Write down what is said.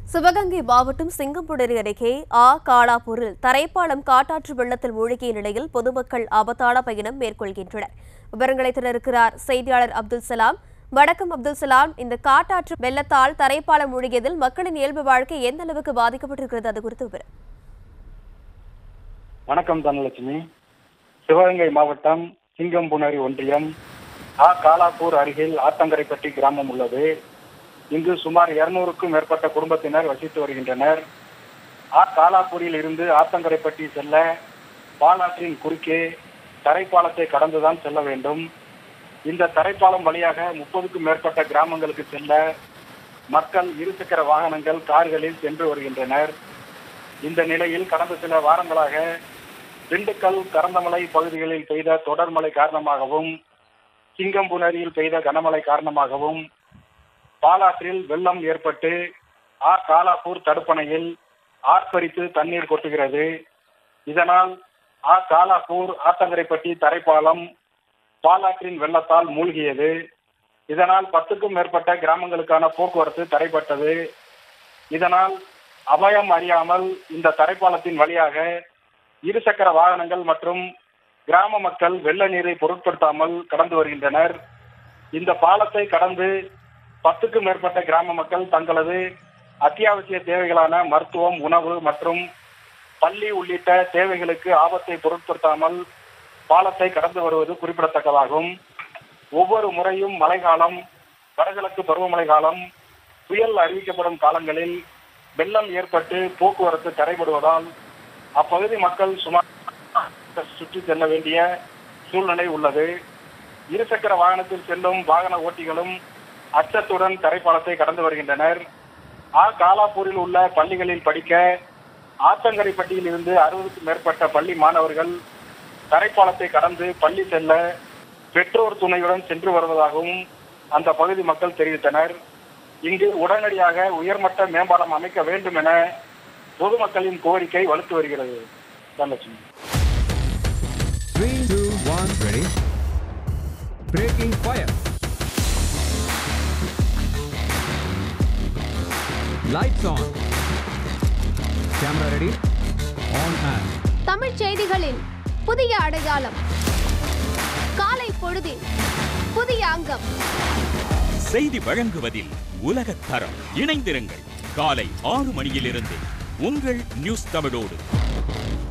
சிவகங்கை மாவட்டம் சிங்கம்புணரி அருகே ஆ காலாப்பூரில் தரைப்பாலம் காட்டாற்று வெள்ளத்தில் மூழ்கிய நிலையில் பொதுமக்கள் ஆபத்தான பயணம் மேற்கொள்கின்றனர் விவரங்களை திறக்கிறார் செய்தியாளர் அப்துல் சலாம் வணக்கம் அப்துல் சலாம் இந்த காட்டாற்று வெள்ளத்தால் தரைப்பாலம் மூழ்கியதில் மக்களின் இயல்பு வாழ்க்கை எந்த அளவுக்கு பாதிக்கப்பட்டிருக்கிறது அது குறித்து விவரம் வணக்கம் தனலட்சுமி சிவகங்கை மாவட்டம் சிங்கம்புணரி ஒன்றியம் ஆ காலாப்பூர் அருகில் ஆத்தங்கரைப்பட்டி கிராமம் உள்ளது இங்கு சுமார் இருநூறுக்கும் மேற்பட்ட குடும்பத்தினர் வசித்து வருகின்றனர் ஆ காலாப்பூரில் இருந்து ஆத்தங்கரைப்பட்டி செல்ல பாலாற்றின் குறுக்கே தரைப்பாலத்தை கடந்துதான் செல்ல வேண்டும் இந்த தரைப்பாலம் வழியாக முப்பதுக்கும் மேற்பட்ட கிராமங்களுக்கு செல்ல மக்கள் இருசக்கர வாகனங்கள் கார்களில் சென்று வருகின்றனர் இந்த நிலையில் கடந்த சில வாரங்களாக திண்டுக்கல் கரந்தமலை பகுதிகளில் பெய்த தொடர் மழை காரணமாகவும் சிங்கம்புணரியில் பெய்த கனமழை காரணமாகவும் பாலாற்றில் வெள்ளம் ஏற்பட்டு ஆ காலாப்பூர் தடுப்பணையில் ஆர்ப்பரித்து தண்ணீர் கொட்டுகிறது இதனால் ஆ காலாப்பூர் ஆத்தங்கரைப்பட்டி தரைப்பாலம் பாலாற்றின் வெள்ளத்தால் மூழ்கியது இதனால் பத்துக்கும் மேற்பட்ட கிராமங்களுக்கான போக்குவரத்து தடைப்பட்டது இதனால் அபயம் அறியாமல் இந்த தரைப்பாலத்தின் வழியாக இருசக்கர வாகனங்கள் மற்றும் கிராம மக்கள் வெள்ள நீரை பொருட்படுத்தாமல் கடந்து வருகின்றனர் இந்த பாலத்தை கடந்து பத்துக்கும் மேற்பட்ட கிராம மக்கள் தங்களது அத்தியாவசிய தேவைகளான மருத்துவம் உணவு மற்றும் பள்ளி உள்ளிட்ட தேவைகளுக்கு ஆபத்தை பொருட்படுத்தாமல் பாலத்தை கடந்து வருவது குறிப்பிடத்தக்கதாகும் ஒவ்வொரு முறையும் மழைக்காலம் வடகிழக்கு பருவமழை காலம் புயல் அறிவிக்கப்படும் காலங்களில் வெள்ளம் ஏற்பட்டு போக்குவரத்து தடைபடுவதால் அப்பகுதி மக்கள் சுமார் சுற்றி செல்ல வேண்டிய சூழ்நிலை உள்ளது இருசக்கர வாகனத்தில் செல்லும் வாகன ஓட்டிகளும் அச்சத்துடன் தரைப்பாலத்தை கடந்து வருகின்றனர் ஆ காலாப்பூரில் உள்ள பள்ளிகளில் படிக்க ஆத்தங்கரைப்பட்டியில் இருந்து அறுபதுக்கும் மேற்பட்ட பள்ளி மாணவர்கள் தரைப்பாலத்தை கடந்து பள்ளி செல்ல பெற்றோர் துணையுடன் சென்று வருவதாகவும் அந்த பகுதி மக்கள் தெரிவித்தனர் இங்கு உடனடியாக உயர்மட்ட மேம்பாலம் அமைக்க வேண்டும் என பொதுமக்களின் கோரிக்கை வலுத்து வருகிறது Dhanalakshmi Three, two, one, ready. Breaking fire. Lights on. Camera ready. On and. தமிழ்ச் செய்திகளின் புதிய அடையாளம் காலை பொழுதின் புதிய அங்கம் செய்தி வழங்குவதில் உலகத் தரம் இணைந்திருங்கள் காலை ஆறு மணியிலிருந்து உங்கள் நியூஸ் தமிழோடு